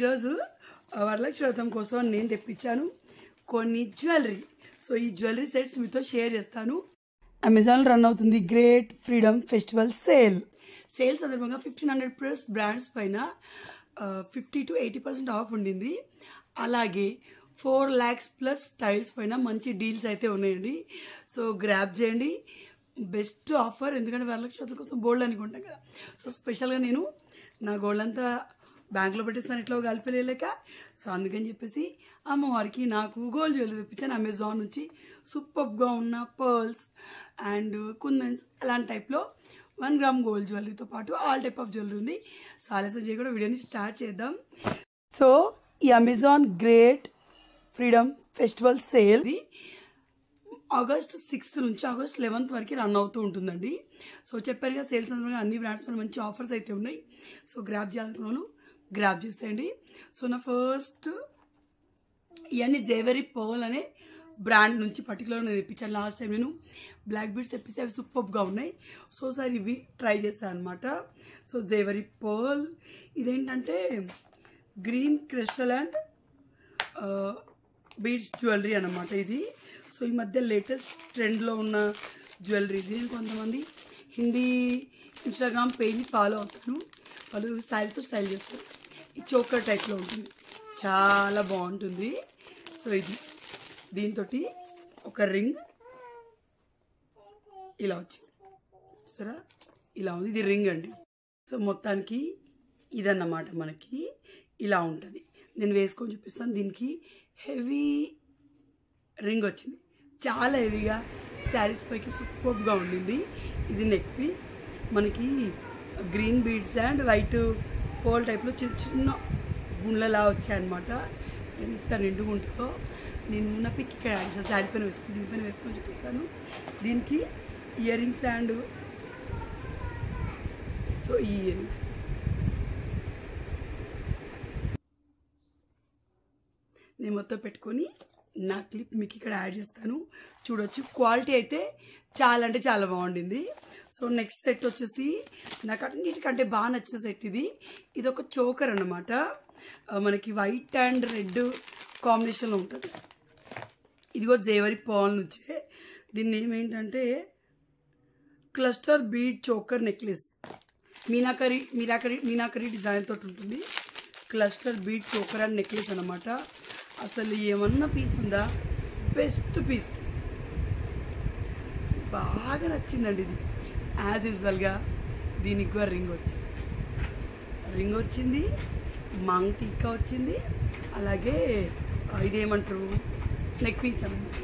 ఈరోజు వరలక్ష్మి వ్రతం కోసం నేను తెప్పించాను కొన్ని జ్యువెలరీ సో ఈ జ్యువెలరీ సెట్స్ మీతో షేర్ చేస్తాను అమెజాన్ రన్ అవుతుంది great freedom festival sale sale సందర్భంగా ఫిఫ్టీన్ హండ్రెడ్ ప్లస్ బ్రాండ్స్ పైన fifty to eighty percent off ఉండింది అలాగే ఫోర్ ల్యాక్స్ ప్లస్ స్టైల్స్ పైన మంచి డీల్స్ అయితే ఉన్నాయండి సో గ్రాప్ చేయండి బెస్ట్ ఆఫర్ ఎందుకంటే వరలక్ష్మి వ్రతం కోసం గోల్డ్ అనుకుంటాం కదా సో స్పెషల్గా నేను నా గోల్డ్ అంతా బ్యాంక్లో పెట్టేస్తాను ఎట్లా కలిపలేక సో అందుకని చెప్పేసి అమ్మవారికి నాకు గోల్డ్ జ్యువెలరీ తెప్పించాను అమెజాన్ నుంచి సూపర్గా ఉన్న పర్ల్స్ అండ్ కుందన్స్ అలాంటి టైప్లో వన్ గ్రామ్ గోల్డ్ జ్యువెలరీతో పాటు ఆల్ టైప్ ఆఫ్ జ్యువెలరీ ఉంది సో ఆలస్యం చేయకుండా వీడియోని స్టార్ట్ చేద్దాం సో ఈ Amazon great freedom festival sale August sixth నుంచి ఆగస్ట్ లెవెన్త్ వరకు రన్ అవుతూ ఉంటుందండి సో చెప్పారు కదా సేల్స్ సందర్భంగా అన్ని బ్రాండ్స్ మీద మంచి ఆఫర్స్ అయితే ఉన్నాయి సో గ్రాప్ చేయాలనుకున్న వాళ్ళు గ్రాప్ చేసేయండి సో నా ఫస్ట్ ఇవన్నీ జేవరీ పర్ల్ అనే బ్రాండ్ నుంచి పర్టికులర్ నేను తెప్పించాను లాస్ట్ టైం నేను బ్లాక్ బీడ్స్ తెప్పిస్తే అవి సూపర్గా ఉన్నాయి సో సార్ ఇవి ట్రై చేస్తాను అనమాట సో జేవరీ పర్ల్ ఇదేంటంటే green crystal and beads jewellery అనమాట ఇది సో ఈ మధ్య లేటెస్ట్ ట్రెండ్లో ఉన్న జ్యువెలరీ ఇది నేను కొంతమంది హిందీ ఇన్స్టాగ్రామ్ పేజ్ని ఫాలో అవుతాను వాళ్ళు స్టైల్తో స్టైల్ చేస్తారు ఈ చోకర్ టైప్లో ఉంటుంది చాలా బాగుంటుంది సో ఇది దీంతో ఒక రింగ్ ఇలా వచ్చింది సరే ఇలా ఉంది ఇది రింగ్ అండి సో మొత్తానికి ఇదన్నమాట మనకి ఇలా ఉంటుంది నేను వేసుకొని చూపిస్తాను దీనికి హెవీ రింగ్ వచ్చింది చాలా హెవీగా శారీస్ పైకి సూపర్గా ఉండింది ఇది నెక్ పీస్ మనకి green beads and white pearl టైప్లో చిన్న చిన్న గుండ్లలా వచ్చాయన్నమాట ఎంత నిండుగా ఉంటుందో నేను ఉన్న పిక్ ఇక్కడ యాడ్ చేస్తాను శారీ పైన వేసుకుని దీనిపైన వేసుకొని చూపిస్తాను దీనికి ఇయర్ రింగ్స్ అండ్ సో ఈ ఇయర్ రింగ్స్ నేను మొత్తం పెట్టుకొని నా క్లిప్ మీకు ఇక్కడ యాడ్ చేస్తాను చూడొచ్చు క్వాలిటీ అయితే చాలా అంటే చాలా బాగుండింది సో నెక్స్ట్ సెట్ వచ్చేసి నాకు అన్నిటికంటే బాగా నచ్చిన సెట్ ఇది ఇది ఒక చోకర్ అనమాట మనకి వైట్ అండ్ రెడ్ కాంబినేషన్లో ఉంటుంది ఇదిగో జేవరి పాల్ నుంచే దీన్ని ఏమేంటంటే cluster bead choker necklace meenakari meenakari meenakari design తోటి ఉంటుంది cluster bead choker and necklace అనమాట అసలు ఏమన్నా పీస్ ఉందా బెస్ట్ పీస్ బాగా నచ్చిందండి ఇది యాజ్ యూజువల్గా దీనికి కూడా రింగ్ వచ్చింది రింగ్ వచ్చింది మంగ్ టిక్కా వచ్చింది అలాగే ఆ, ఇదేమంటారు నెక్ పీస్ అనమాట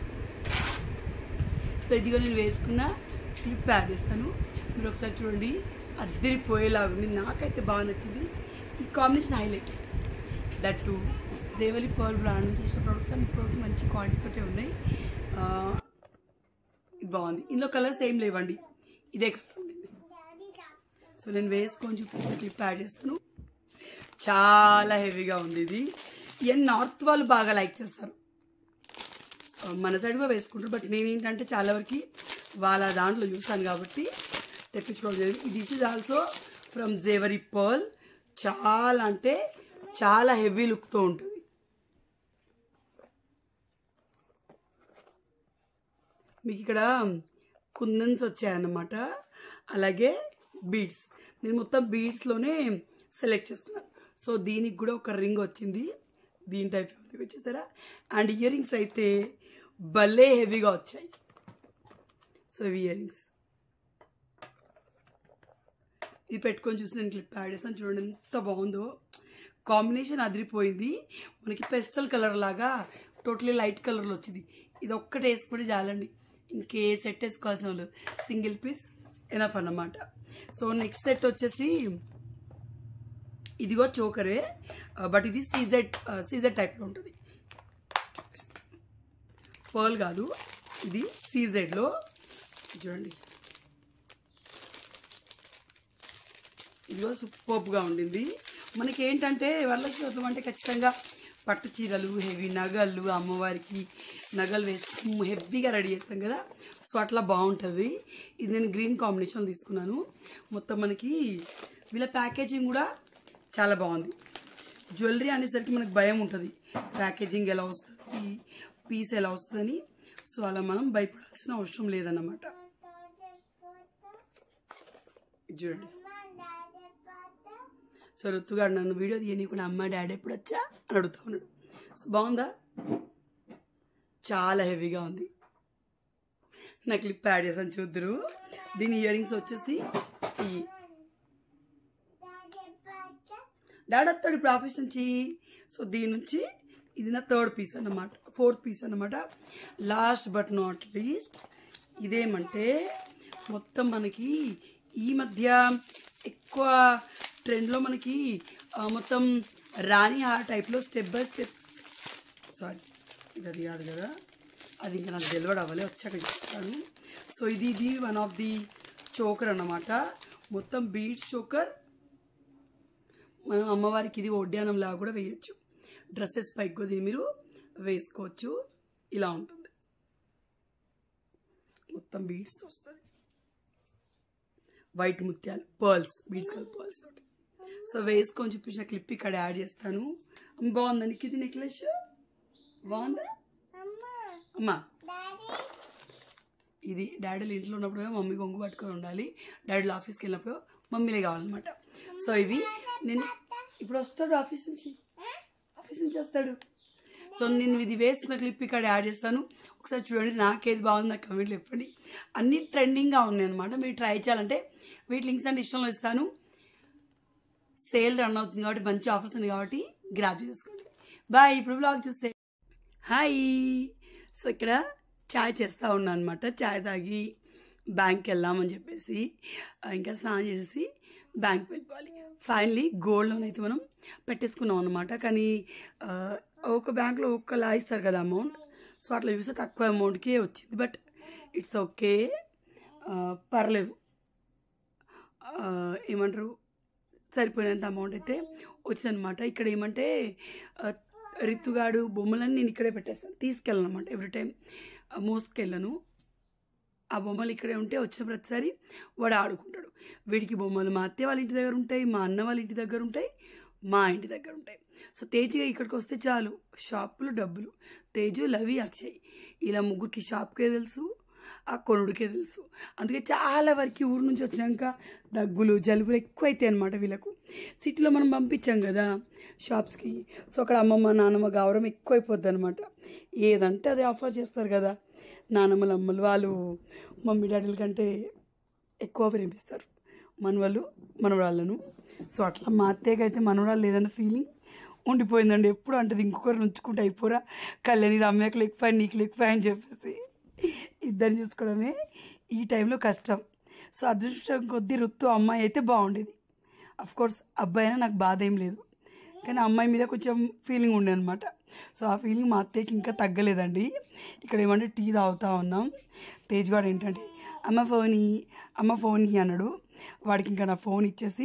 సో ఇదిగో నేను వేసుకున్న క్లిప్ యాడ్ చేస్తాను మీరు ఒకసారి చూడండి అద్దరిపోయేలాగా ఉంది నాకైతే బాగా నచ్చింది ఈ combination highlight that to Zaveri pearl brand నుంచి చేసిన ప్రొడక్ట్స్ అన్ని ప్రొడక్ట్స్ మంచి క్వాలిటీతోటే ఉన్నాయి ఆ, ఇది బాగుంది ఇందులో కలర్స్ ఏం లేవండి ఇదే కలర్ ఉండింది సో నేను వేసుకొని చూపిస్తే క్లిప్ యాడ్ చేస్తాను చాలా హెవీగా ఉంది ఇది ఇవన్నీ నార్త్ వాళ్ళు బాగా లైక్ చేస్తారు ఆ, మన సైడ్ కూడా వేసుకుంటారు బట్ నేనేంటంటే చాలా వరకు వాళ్ళ దాంట్లో చూసాను కాబట్టి తెప్పించుకోవడం జరిగింది this is also from Zaveri pearl చాలా అంటే చాలా హెవీ లుక్తో ఉంటుంది మీకు ఇక్కడ కుందన్స్ వచ్చాయన్నమాట అలాగే బీడ్స్ నేను మొత్తం బీడ్స్లోనే సెలెక్ట్ చేసుకున్నాను సో దీనికి కూడా ఒక రింగ్ వచ్చింది దీని టైప్ ఉంది వచ్చేసారా అండ్ ఇయర్ రింగ్స్ అయితే భలే హెవీగా వచ్చాయి సో ఇవి ఇయర్ రింగ్స్ ఇది పెట్టుకొని చూసి నేను క్లిప్ యాడ్ చేస్తాను చూడండి ఎంత బాగుందో కాంబినేషన్ అదిరిపోయింది మనకి పెస్టల్ కలర్ లాగా టోటలీ లైట్ కలర్లో వచ్చింది ఇది ఒక్కటి వేసుకుంటే చాలండి ఇంకే సెట్ వేసుకోవాల్సిన వాళ్ళు సింగిల్ పీస్ ఎనఫ్ అన్నమాట సో నెక్స్ట్ సెట్ వచ్చేసి ఇదిగో చోకరే బట్ ఇది సీజెడ్ సీజెడ్ టైప్లో ఉంటుంది పర్ల్ కాదు ఇది సీజెడ్లో చూడండి ఇదిగో సూపర్గా ఉండింది మనకి ఏంటంటే వరలక్ష్మి వ్రతం అంటే ఖచ్చితంగా పట్టు చీరలు హెవీ నగలు అమ్మవారికి నగలు వేసి హెవీగా రెడీ చేస్తాం కదా సో అట్లా బాగుంటుంది ఇది నేను గ్రీన్ కాంబినేషన్ తీసుకున్నాను మొత్తం మనకి వీళ్ళ ప్యాకేజింగ్ కూడా చాలా బాగుంది జ్యువెలరీ అనేసరికి మనకు భయం ఉంటుంది ప్యాకేజింగ్ ఎలా వస్తుంది పీస్ ఎలా వస్తుందని సో అలా మనం భయపడాల్సిన అవసరం లేదన్నమాట ఇది చూడండి సో రుతుగాడు నన్ను వీడియో తీయనీయకుండా అమ్మ డాడీ ఎప్పుడు వచ్చా అని అడుగుతా ఉన్నాడు సో బాగుందా చాలా హెవీగా ఉంది నా క్లిప్ యాడ్ చేసాను చూద్దరు దీని ఇయర్ రింగ్స్ వచ్చేసి ఈ డాడీ వస్తాడు ఇప్పుడు ఆఫీస్ నుంచి సో దీని నుంచి ఇది నా థర్డ్ పీస్ అన్నమాట ఫోర్త్ పీస్ అన్నమాట లాస్ట్ బట్ నాట్ లీస్ట్ ఇదేమంటే మొత్తం మనకి ఈ మధ్య ఎక్కువ ట్రెండ్లో మనకి ఆ, మొత్తం రాణి హార్ టైప్లో స్టెప్ బై స్టెప్ సారీ ఇది అది కాదు కదా అది ఇంకా నాకు డెలివర్ అవ్వాలి వచ్చాక చెప్తాను సో ఇది ఇది వన్ ఆఫ్ ది చోకర్ అన్నమాట మొత్తం బీట్ చోకర్ మనం అమ్మవారికి ఇది ఒడ్యానం లాగా కూడా వేయొచ్చు డ్రెస్సెస్ పైకి కూడా దీన్ని మీరు వేసుకోవచ్చు ఇలా ఉంటుంది మొత్తం బీడ్స్తో వస్తుంది వైట్ ముత్యాలు పర్ల్స్ బీడ్స్ కాదు పర్ల్స్ తోటి సో వేసుకొని చూపించిన క్లిప్ ఇక్కడ యాడ్ చేస్తాను బాగుందా నీకు ఇది నెక్లెస్ బాగుందా అమ్మా ఇది డాడీలు ఇంట్లో ఉన్నప్పుడు మమ్మీ కొంగు పట్టుకొని ఉండాలి డాడీలు ఆఫీస్కి వెళ్ళినప్పుడు మమ్మీలే కావాలన్నమాట సో ఇవి నేను ఇప్పుడు వస్తాడు ఆఫీస్ నుంచి ఆఫీస్ నుంచి వస్తాడు సో నేను ఇది వేసుకున్న క్లిప్ ఇక్కడ యాడ్ చేస్తాను ఒకసారి చూడండి నాకేది బాగుంది నాకు కమెంట్లు చెప్పండి అన్నీ ట్రెండింగ్గా ఉన్నాయి అనమాట మీరు ట్రై చేయాలంటే వీటి లింక్స్ అంటే ఇష్టంలో ఇస్తాను సేల్ రన్ అవుతుంది కాబట్టి మంచి ఆఫర్స్ ఉంది కాబట్టి గ్రాప్ చేసుకోండి బాయ్ ఇప్పుడు బ్లాగ్ చూస్తే హాయ్ సో ఇక్కడ చాయ్ చేస్తూ ఉన్నాను అనమాట చాయ్ తాగి బ్యాంక్కి వెళ్దామని చెప్పేసి ఆ, ఇంకా స్నానం చేసేసి బ్యాంక్కి వెళ్ళిపోవాలి ఫైనలీ గోల్డ్ లోన్ అయితే మనం పెట్టేసుకున్నాం అనమాట కానీ ఆ, ఒక బ్యాంక్లో ఒక్కలా ఇస్తారు కదా అమౌంట్ సో అట్లా చూస్తే తక్కువ అమౌంట్కే వచ్చింది బట్ ఇట్స్ ఓకే పర్లేదు ఆ, ఏమంటారు సరిపోయినంత అమౌంట్ అయితే వచ్చిందనమాట ఇక్కడ ఏమంటే ఆ, రితుగాడు బొమ్మలన్నీ నేను ఇక్కడే పెట్టేస్తాను తీసుకెళ్ళను అనమాట ఎవ్రీ టైం మోసుకెళ్ళను ఆ బొమ్మలు ఇక్కడే ఉంటే వచ్చిన ప్రతిసారి వాడు ఆడుకుంటాడు వీడికి బొమ్మలు మా అత్తయ్య వాళ్ళ ఇంటి దగ్గర ఉంటాయి మా అన్న వాళ్ళ ఇంటి దగ్గర ఉంటాయి మా ఇంటి దగ్గర ఉంటాయి సో తేజుగా ఇక్కడికి వస్తే చాలు షాపులు డబ్బులు తేజు లవి అక్షయ్ ఇలా ముగ్గురికి షాప్కే తెలుసు ఆ కొనుడికే తెలుసు అందుకే చాలా వరకు ఊరు నుంచి వచ్చినాక దగ్గులు జలుబులు ఎక్కువ అవుతాయి అనమాట వీళ్ళకు సిటీలో మనం పంపించాం కదా షాప్స్కి సో అక్కడ అమ్మమ్మ నాన్నమ్మ గౌరవం ఎక్కువ అయిపోద్ది అనమాట ఏదంటే అదే ఆఫర్ చేస్తారు కదా నానమ్మలు అమ్మలు వాళ్ళు మమ్మీ డాడీల కంటే ఎక్కువ ప్రేమిస్తారు మనవాళ్ళు మనవరాళ్ళను సో అట్లా మా అత్తయ్యకి అయితే మనవరాలు లేదన్న ఫీలింగ్ ఉండిపోయిందండి ఎప్పుడు అంటది ఇంకొకరు ఉంచుకుంటే అయిపోరా కళ్యాణి రమ్యకు లేకపోయి నీకు లేకపోయి అని చెప్పేసి ఇద్దరిని చూసుకోవడమే ఈ టైంలో కష్టం సో అదృష్టం కొద్దీ రుత్తు అమ్మాయి అయితే బాగుండేది అఫ్ కోర్స్ అబ్బాయి అయినా నాకు బాధ ఏం లేదు కానీ అమ్మాయి మీద కొంచెం ఫీలింగ్ ఉండే అనమాట సో ఆ ఫీలింగ్ మా అత్తయ్యకి ఇంకా తగ్గలేదండి ఇక్కడ ఏమంటే టీ తాగుతా ఉన్నాం తేజ్ వాడు ఏంటంటే అమ్మ ఫోన్ ఇయ్యి, అమ్మ ఫోన్ ఇయ్యి అన్నాడు వాడికి ఇంకా నా ఫోన్ ఇచ్చేసి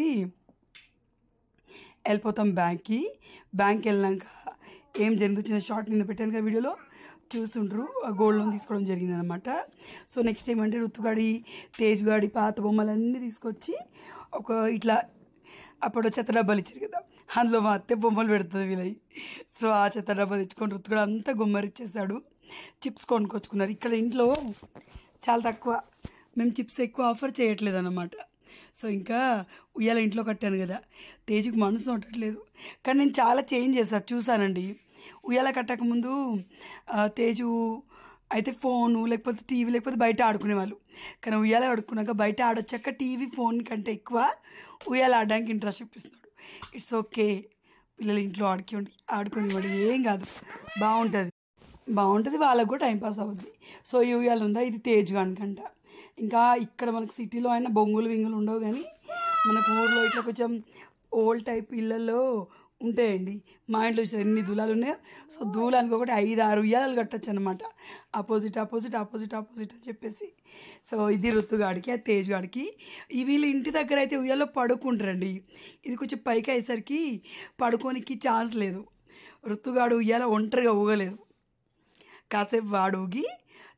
వెళ్ళిపోతాం బ్యాంక్కి బ్యాంక్కి వెళ్ళినాక ఏం జరుగుతుంది చిన్న షార్ట్ నిన్న పెట్టాను కదా వీడియోలో చూస్తుండ్రు ఆ గోల్డ్ లోన్ తీసుకోవడం జరిగింది అనమాట సో నెక్స్ట్ ఏమంటే రుతుగాడి తేజ్ గాడి పాత బొమ్మలన్నీ తీసుకొచ్చి ఒక ఇట్లా అప్పుడు చెత్త డబ్బాలు ఇచ్చారు కదా అందులో మా అత్తే బొమ్మలు పెడుతుంది వీళ్ళవి సో ఆ చెత్త డబ్బా తెచ్చుకొని రుతుగాడు అంతా గుమ్మరిచ్చేసాడు చిప్స్ కొనుక్కొచ్చుకున్నారు ఇక్కడ ఇంట్లో చాలా తక్కువ మేము చిప్స్ ఎక్కువ ఆఫర్ చేయట్లేదు అన్నమాట సో ఇంకా ఉయ్యాల ఇంట్లో కట్టాను కదా తేజుకి మనసు ఉండట్లేదు కానీ నేను చాలా చేంజ్ చేశాను చూసానండి ఉయ్యాల కట్టకముందు ఆ, తేజు అయితే ఫోను లేకపోతే టీవీ లేకపోతే బయట ఆడుకునేవాళ్ళు కానీ ఉయ్యాల ఆడుకున్నాక బయట ఆడొచ్చాక టీవీ ఫోన్ కంటే ఎక్కువ ఉయ్యాల ఆడడానికి ఇంట్రెస్ట్ చూపిస్తున్నాడు ఇట్స్ ఓకే పిల్లలు ఇంట్లో ఆడుకి ఆడుకునేవాడు ఏం కాదు బాగుంటుంది బాగుంటుంది వాళ్ళకు కూడా టైంపాస్ అవుద్ది సో ఈ ఉయ్యాల ఉందా ఇది తేజ్ అనుకంట ఇంకా ఇక్కడ మనకు సిటీలో అయినా బొంగులు వింగులు ఉండవు కానీ మనకు ఊర్లో ఇట్లా కొంచెం ఓల్డ్ టైప్ ఇళ్ళల్లో ఉంటాయండి మా ఇంట్లో చూసారు ఎన్ని దూలాలు ఉన్నాయో సో దూలానికి ఒకటి ఐదు ఆరు ఉయ్యాలలు కట్టచ్చు అనమాట ఆపోజిట్ ఆపోజిట్ ఆపోజిట్ ఆపోజిట్ అని చెప్పేసి సో ఇది ఋతుగాడికి ఆ తేజ్ గాడికి ఈ వీళ్ళు ఇంటి దగ్గర అయితే ఉయ్యాలో పడుకుంటారండి ఇది కొంచెం పైకి అయ్యేసరికి పడుకోనికి ఛాన్స్ లేదు ఋతుగాడు ఉయ్యాల ఒంటరిగా ఊగలేదు కాసేపు వాడు ఊగి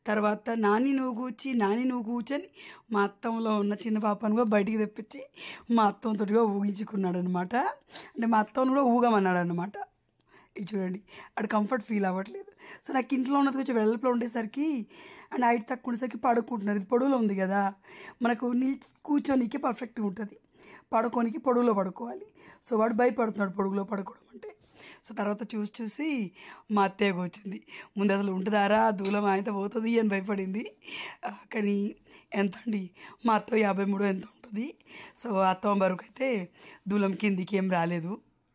తర్వాత నాని నువ్వు కూర్చి నాని నువ్వు కూర్చొని మా అత్తంలో ఉన్న చిన్న పాపను కూడా బయటికి తెప్పించి మా అత్తంతో కూడా ఊగించుకున్నాడు అనమాట అంటే మా అత్తను కూడా ఊగమన్నాడు అనమాట ఇది చూడండి అక్కడ కంఫర్ట్ ఫీల్ అవ్వట్లేదు సో నాకు ఇంట్లో ఉన్నది కొంచెం వెడల్పులో ఉండేసరికి అండ్ హైట్ తక్కువ ఉండేసరికి పడుకుంటున్నారు ఇది పొడవులో ఉంది కదా మనకు నిల్చి కూర్చోనికి పర్ఫెక్ట్గా ఉంటుంది పడుకోనికి పొడుగులో పడుకోవాలి సో వాడు భయపడుతున్నాడు పొడుగులో పడుకోవడం అంటే సో తర్వాత చూసి చూసి మా అత్తయ్య కూర్చుంది ముందు అసలు ఉంటుందారా దూలం ఆయనతో పోతుంది అని భయపడింది ఆ, కానీ ఎంత అండి మా అత్త యాభై మూడు ఎంత ఉంటుంది సో అత్త వరకు అయితే దూలం కిందికి ఏం రాలేదు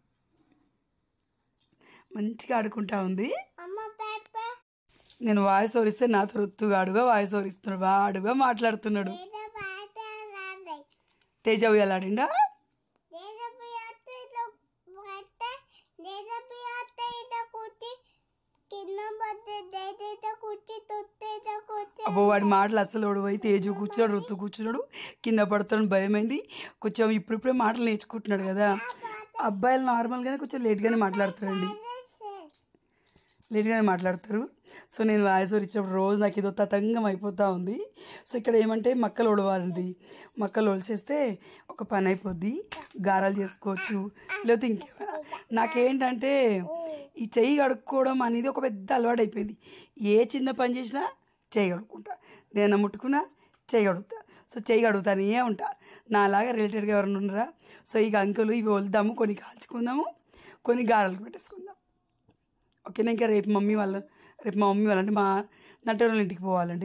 మంచిగా ఆడుకుంటా ఉంది అమ్మ పేప నేను వాయిస్ ఓరిస్తే నాతో రుత్తుగాడుగా వాయిస్ ఓరిస్తున్నాడు వాడుగా మాట్లాడుతున్నాడు ఏదో పాట రాదే తేజ ఉయ్యాలాడిండా ఏదో పియాతే ఇదో పాట ఏదో పియాతే ఇదో కుట్టి కింద పడితే దేదేదో కుట్టి తుత్తేదో కుట్టి అబ్బో వాడి మాటలు అస్సలు ఓడిపోయి తేజు కూర్చున్నాడు రుత్తు కూర్చున్నాడు కింద పడుతాడు భయమైంది కొంచెం ఇప్పుడిప్పుడే మాటలు నేర్చుకుంటున్నాడు కదా అబ్బాయిలు నార్మల్గానే కొంచెం లేట్గానే మాట్లాడతారండి లేట్గానే మాట్లాడతారు సో నేను వాయిస్ ఓవర్ ఇచ్చినప్పుడు రోజు నాకు ఏదో తతంగం అయిపోతూ ఉంది సో ఇక్కడ ఏమంటే మక్కలు ఒడవాలండి మక్కలు ఒలిసేస్తే ఒక పని అయిపోద్ది గారాలు చేసుకోవచ్చు లేకపోతే ఇంకేమైనా నాకేంటంటే ఈ చెయ్యి కడుక్కోవడం అనేది ఒక పెద్ద అలవాటు అయిపోయింది ఏ చిన్న పని చేసినా చెయ్యి కడుక్కుంటా నేను ముట్టుకున్నా చెయ్యి కడుగుతా సో చెయ్యి కడుగుతానే ఉంటా నాలాగా రిలేటెడ్గా ఎవరైనా ఉన్నారా సో ఇక అంకులు ఇవి వలుద్దాము కొన్ని కాల్చుకుందాము కొన్ని గారాలకు పెట్టేసుకుందాం ఓకేనా ఇంకా రేపు మమ్మీ వాళ్ళ రేపు మా మమ్మీ వాళ్ళంటే మా నట్టల ఇంటికి పోవాలండి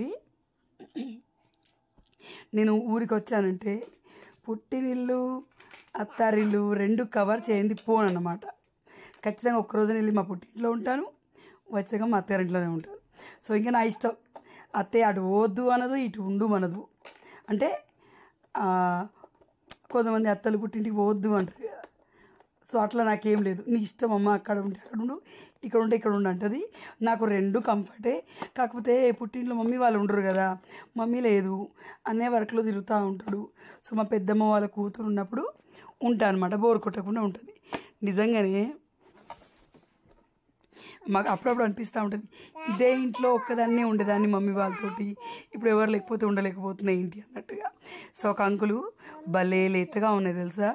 నేను ఊరికి వచ్చానంటే పుట్టినిల్లు అత్తారిల్లు రెండు కవర్ చేయింది పోను అన్నమాట ఖచ్చితంగా ఒక్కరోజు వెళ్ళి మా పుట్టింట్లో ఉంటాను వచ్చాక మా అత్తారింట్లోనే ఉంటాను సో ఇంకా నా ఇష్టం అత్తయ్య అటు పోవద్దు అనదు ఇటు ఉండు అనదు అంటే ఆ, కొంతమంది అత్తలు పుట్టింటికి పోవద్దు అంటారు కదా సో అట్లా నాకేం లేదు నీ ఇష్టం అమ్మ అక్కడ ఉంటే అక్కడ ఉండు ఇక్కడ ఉంటే ఇక్కడ ఉండు అంటది నాకు రెండు కంఫర్టే కాకపోతే పుట్టింట్లో మమ్మీ వాళ్ళు ఉండరు కదా మమ్మీ లేదు అనే వర్క్లో తిరుగుతూ ఉంటాడు సో మా పెద్దమ్మ వాళ్ళ కూతురు ఉన్నప్పుడు ఉంటా అనమాట బోర్ కొట్టకుండా ఉంటుంది నిజంగానే మాకు అప్పుడప్పుడు అనిపిస్తూ ఉంటుంది ఇదే ఇంట్లో ఒక్కదాన్నే ఉండేదాన్ని మమ్మీ వాళ్ళతోటి ఇప్పుడు ఎవరు లేకపోతే ఉండలేకపోతున్నా ఏంటి అన్నట్టుగా సో ఒక అంకులు భలే లేతగా ఉన్నాయి తెలుసా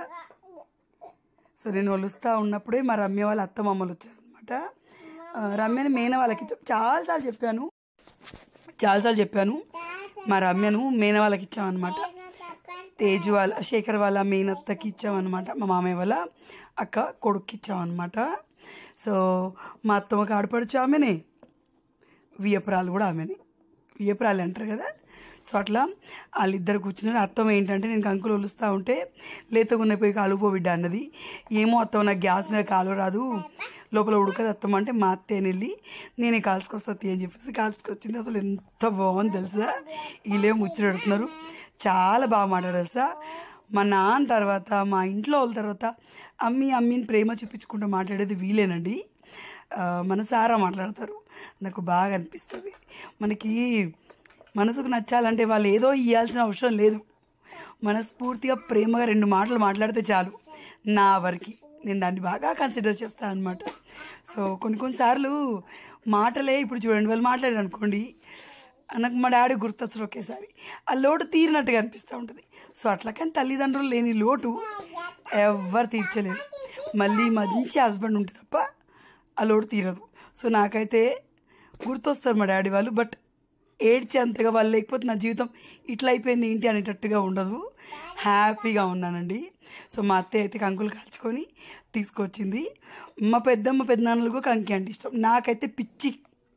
సో నేను వలుస్తూ ఉన్నప్పుడే మా రమ్య వాళ్ళ అత్త మామలు వచ్చారనమాట రమ్యని మేన వాళ్ళకి ఇచ్చా- చాలాసార్లు చెప్పాను చాలాసార్లు చెప్పాను మా రమ్యను మేన వాళ్ళకి ఇచ్చామన్నమాట తేజు వాళ్ళ శేఖర్ వాళ్ళ మేనత్తకి ఇచ్చామన్నమాట మా మామయ్య వాళ్ళ అక్క కొడుక్కి ఇచ్చామన్నమాట సో మా అత్తమ్మకి ఆడపడుచు ఆమెనే వియపురాలు కూడా ఆమెనే వియపురాలు అంటారు కదా సో అట్లా వాళ్ళిద్దరు కూర్చున్నారు అత్తమ్మ ఏంటంటే నేను కంకులు ఒలుస్తూ ఉంటే లేతగా ఉన్న పోయి కాలుపో బిడ్డ అన్నది ఏమో అత్తమ్మ నాకు గ్యాస్ మీద కాలు రాదు లోపల ఉడకదు అత్తమ్మ అంటే మా అత్తయ్యని వెళ్ళి నేనే కాల్చుకొస్తా అత్తయ్య అని చెప్పేసి కాల్చుకొచ్చింది అసలు ఎంత బాగుంది తెలుసా వీళ్ళే ముచ్చటడుతున్నారు చాలా బాగా మాట్లాడారు తెలుసా మా నాన్న తర్వాత మా ఇంట్లో వాళ్ళ తర్వాత అమ్మి అమ్మిని ప్రేమ చూపించుకుంటూ మాట్లాడేది వీలేనండి ఆ, మనసారా మాట్లాడతారు నాకు బాగా అనిపిస్తుంది మనకి మనసుకు నచ్చాలంటే వాళ్ళు ఏదో ఇవ్వాల్సిన అవసరం లేదు మనస్ఫూర్తిగా ప్రేమగా రెండు మాటలు మాట్లాడితే చాలు నా వరకు నేను దాన్ని బాగా కన్సిడర్ చేస్తాను అనమాట సో కొన్ని కొన్నిసార్లు మాటలే ఇప్పుడు చూడండి వాళ్ళు మాట్లాడారు అనుకోండి నాకు మా డాడీ గుర్తొస్తారు ఒకేసారి ఆ లోటు తీరినట్టుగా అనిపిస్తూ ఉంటుంది సో అట్లా కానీ తల్లిదండ్రులు లేని లోటు ఎవ్వరు తీర్చలేరు మళ్ళీ మంచి హస్బెండ్ ఉంటే తప్ప ఆ లోటు తీరదు సో నాకైతే గుర్తొస్తారు మా డాడీ వాళ్ళు బట్ ఏడ్చే అంతగా వాళ్ళు లేకపోతే నా జీవితం ఇట్లా అయిపోయింది ఏంటి అనేటట్టుగా ఉండదు హ్యాపీగా ఉన్నానండి సో మా అత్తయ్య అయితే కంకులు కాల్చుకొని తీసుకొచ్చింది మా పెద్దమ్మ పెద్దనాన్నలకు కంకి అంటే ఇష్టం నాకైతే పిచ్చి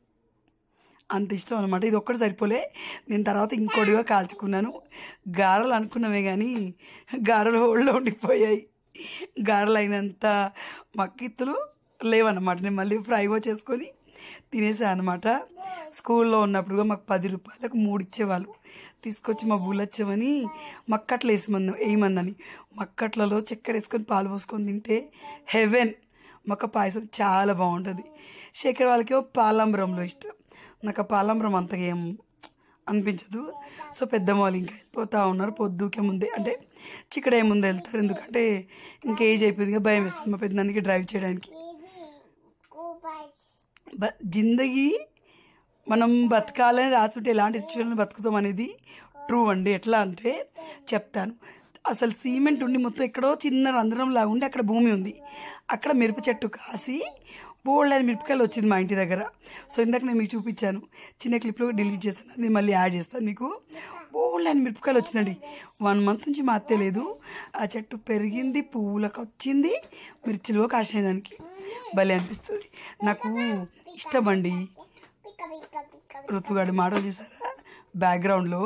అంత ఇష్టం అనమాట ఇది ఒక్కటి సరిపోలే నేను తర్వాత ఇంకోటిగా కాల్చుకున్నాను గారెలు అనుకున్నవే కానీ గారెలు హోల్డ్లో ఉండిపోయాయి గారెలు అయినంత మక్కిత్తులు లేవన్నమాట నేను మళ్ళీ ఫ్రైగా చేసుకొని తినేసాను అనమాట స్కూల్లో ఉన్నప్పుడు మాకు పది రూపాయలకు మూడు ఇచ్చేవాళ్ళు తీసుకొచ్చి మా బుల్లచ్చమని మక్కట్లు వేసిమన్న వేయమన్నని మక్కట్లలో చక్కెర వేసుకొని పాలు పోసుకొని తింటే హెవెన్ మక్క పాయసం చాలా బాగుంటుంది శేఖర్ వాళ్ళకి పాలాంబరంలో ఇష్టం నాకు ఆ పాలాంబరం అంతగా ఏం అనిపించదు సో పెద్దమ్మ వాళ్ళు ఇంకా వెళ్ళిపోతా ఉన్నారు పొద్దుకే ముందే అంటే చిక్కడే ముందే వెళ్తారు ఎందుకంటే ఇంకా ఏజ్ అయిపోయింది కదా భయం వేస్తుంది మా పెద్దనానికి డ్రైవ్ చేయడానికి ఇది కూపాస్ బ జిందగీ మనం బతకాలని రాసుంటే ఎలాంటి సిచ్యువేషన్ బతుకుతాం అనేది ట్రూ అండి ఎట్లా అంటే చెప్తాను అసలు సిమెంట్ ఉండి మొత్తం ఎక్కడో చిన్న రంధ్రం లాగా ఉండి అక్కడ భూమి ఉంది అక్కడ మిరప చెట్టు కాసి బోల్డ్ అని మిరపకాయలు వచ్చింది మా ఇంటి దగ్గర సో ఇందాక నేను మీకు చూపించాను చిన్న క్లిప్లో డిలీట్ చేస్తాను అది మళ్ళీ యాడ్ చేస్తాను మీకు బోల్డ్ అని మిరపకాయలు వచ్చిందండి వన్ మంత్ నుంచి మా అత్తే లేదు ఆ చెట్టు పెరిగింది పువ్వులకు వచ్చింది మిర్చిలో కాసినాయి దానికి భలే అనిపిస్తుంది నాకు ఇష్టం అండి పిక్క పిక్క పిక్క ఋతుగాడి మాటలు చూసారా బ్యాక్గ్రౌండ్లో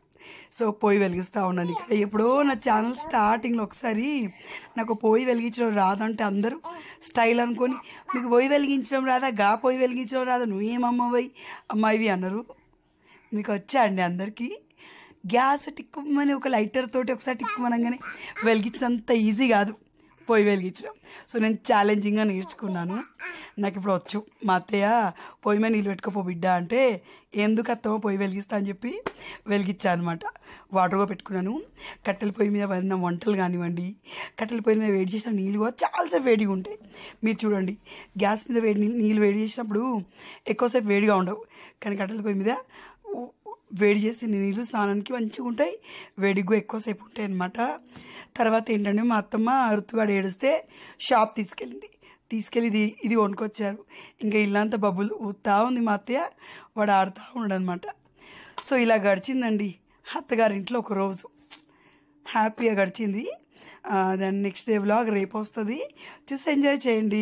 సో పొయ్యి వెలిగిస్తూ ఉన్నాను ఇక్కడ ఎప్పుడో నా ఛానల్ స్టార్టింగ్లో ఒకసారి నాకు పొయ్యి వెలిగించడం రాదంటే అందరూ స్టైల్ అనుకొని మీకు పొయ్యి వెలిగించడం రాదా గా పొయ్యి వెలిగించడం రాదా నువ్వేమమ్మవి అమ్మాయివి అన్నారు మీకు వచ్చా అండి అందరికీ గ్యాస్ టిక్కుమని ఒక లైటర్ తోటి ఒకసారి టిక్కుమనగానే వెలిగించినంత ఈజీ కాదు పొయ్యి వెలిగించడం సో నేను ఛాలెంజింగ్గా నేర్చుకున్నాను నాకు ఇప్పుడు వచ్చు మా అత్తయ్య పొయ్యి మీద నీళ్ళు పెట్టుకోపో బిడ్డ అంటే ఎందుకు అత్తమ్మ పొయ్యి వెలిగిస్తా అని చెప్పి వెలిగించా అనమాట వాటర్గా పెట్టుకున్నాను కట్టెల పొయ్యి మీద వండిన వంటలు కానివ్వండి కట్టెల పొయ్యి మీద వేడి చేసిన నీళ్ళు కూడా చాలాసేపు వేడిగా ఉంటాయి మీరు చూడండి గ్యాస్ మీద వేడి నీళ్ళు నీళ్ళు వేడి చేసినప్పుడు ఎక్కువసేపు వేడిగా ఉండవు కానీ కట్టెల పొయ్యి మీద ఉ- వేడి చేసి నీళ్ళు స్నానానికి మంచిగా ఉంటాయి వేడిగా ఎక్కువసేపు ఉంటాయి అనమాట తర్వాత ఏంటంటే మా అత్తమ్మ ఋతుగాడు ఏడిస్తే షాప్ తీసుకెళ్ళింది తీసుకెళ్ళి ఇది ఇది కొనుక్కొచ్చారు ఇంకా ఇల్లంతా బబ్బులు ఊతా ఉంది మా అత్తయ్య వాడు ఆడుతూ ఉన్నాడు అనమాట సో ఇలా గడిచిందండి అత్తగారింట్లో ఒక రోజు హ్యాపీగా గడిచింది ఆ, దాని నెక్స్ట్ డే వ్లాగ్ రేపు వస్తుంది చూసి ఎంజాయ్ చేయండి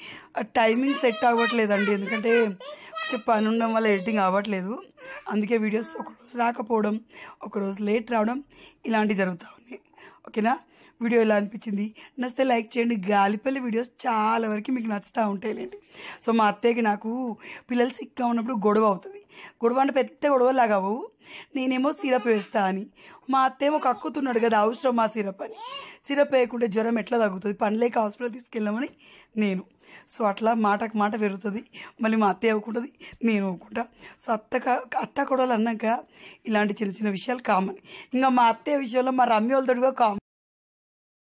ఆ టైమింగ్ సెట్ అవ్వట్లేదండి ఎందుకంటే కొంచెం పని ఉండడం వల్ల ఎడిటింగ్ అవ్వట్లేదు అందుకే వీడియోస్ ఒకరోజు రాకపోవడం ఒకరోజు లేట్ రావడం ఇలాంటివి జరుగుతూ ఉన్నాయి ఓకేనా వీడియో ఎలా అనిపించింది నచ్చితే లైక్ చేయండి గాలిపల్లి వీడియోస్ చాలా వరకు మీకు నచ్చుతూ ఉంటాయిలేండి సో మా అత్తయ్యకి నాకు పిల్లలు సిక్గా ఉన్నప్పుడు గొడవ అవుతుంది గొడవ అంటే పెద్ద గొడవలాగా అవ్వవు నేనేమో సిరప్ వేస్తా అని మా అత్తేమో కక్కుతున్నాడు కదా అవసరం మా సిరప్ అని సిరప్ వేయకుంటే జ్వరం ఎట్లా తగ్గుతుంది పనిలేక హాస్పిటల్ తీసుకెళ్ళామని నేను సో అట్లా మాటకు మాట పెరుగుతుంది మళ్ళీ మా అత్తయ్య అవ్వకుంటుంది నేను అవ్వకుంటా సో అత్త క- అత్త కొడవలు అన్నాక ఇలాంటి చిన్న చిన్న విషయాలు కామన్ ఇంకా మా అత్తయ్య విషయంలో మా రమ్య వాళ్ళతో కామన్